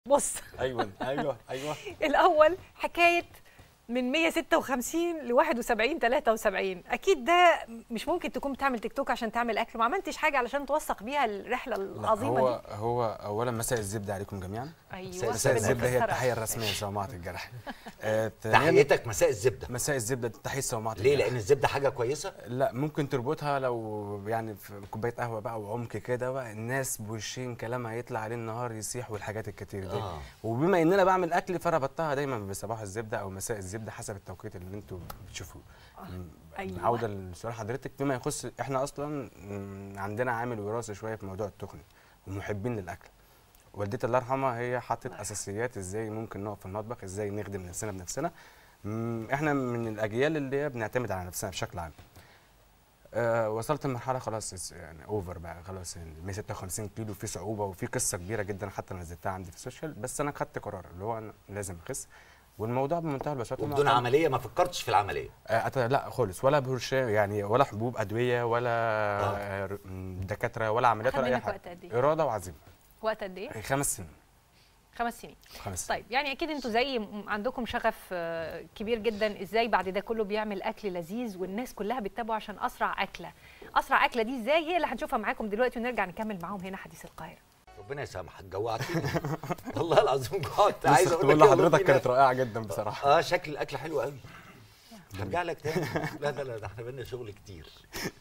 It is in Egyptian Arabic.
بص ايوه ايوه ايوه الاول حكايه من 156 ل 71 73 اكيد ده مش ممكن تكون بتعمل تيك توك عشان تعمل اكل ما عملتش حاجه علشان توثق بيها الرحله لا، العظيمه هو دي هو اولا مساء الزبده عليكم جميعا ايوه مساء الزبده هي بالمكسرات. التحيه الرسميه لصومعه الجرح آه، ثانياً، تحيتك مساء الزبده مساء الزبده تحيه صومعه ليه الجرح. لان الزبده حاجه كويسه لا ممكن تربطها لو يعني في كوبايه قهوه بقى وعمق كده بقى الناس بوشين كلام هيطلع عليه النهار يسيح والحاجات الكتير دي آه. وبما ان انا بعمل اكل فربطتها دايما بصباح الزبده او مساء الزبده حسب التوقيت اللي انتوا بتشوفوه م- أيوة. عوده لسؤال حضرتك فيما يخص احنا اصلا م، عندنا عامل وراثه شويه في موضوع التخن ومحبين للاكل والدتي الله يرحمها هي حطت اساسيات ازاي ممكن نقف في المطبخ ازاي نخدم نفسنا بنفسنا م، احنا من الاجيال اللي هي بنعتمد على نفسنا بشكل عام آه وصلت لمرحله خلاص it's يعني اوفر بقى خلاص يعني 156 كيلو في صعوبه وفي قصه كبيره جدا حتى نزلتها عندي في السوشيال بس انا خدت قرار اللي هو انا لازم اخس والموضوع بمنتهى البساطه وبدون معتمد- عمليه ما فكرتش في العمليه آه أت- لا خالص ولا برشام يعني ولا حبوب ادويه ولا آه. آه. ر- م، دكاتره ولا عمليات أخد ولا اي منك حاجه وقت قد إيه؟ اراده وعزيمه وقت قد ايه؟ خمس سنين خمس سنين خمس سنين طيب يعني اكيد انتوا زي م- عندكم شغف آه، كبير جدا ازاي بعد ده كله بيعمل اكل لذيذ والناس كلها بتتابعه عشان اسرع اكله اسرع اكله دي ازاي هي اللي هنشوفها معاكم دلوقتي ونرجع نكمل معاهم هنا حديث القاهره ربنا يسامحك جوعتني والله العظيم جوعت عايز لسه اقول بقول لك يلا لحضرتك بينا. كانت رائعه جدا بصراحه اه شكل الاكل حلو قوي هرجع لك تاني لا لا لا ده احنا بينا شغل كتير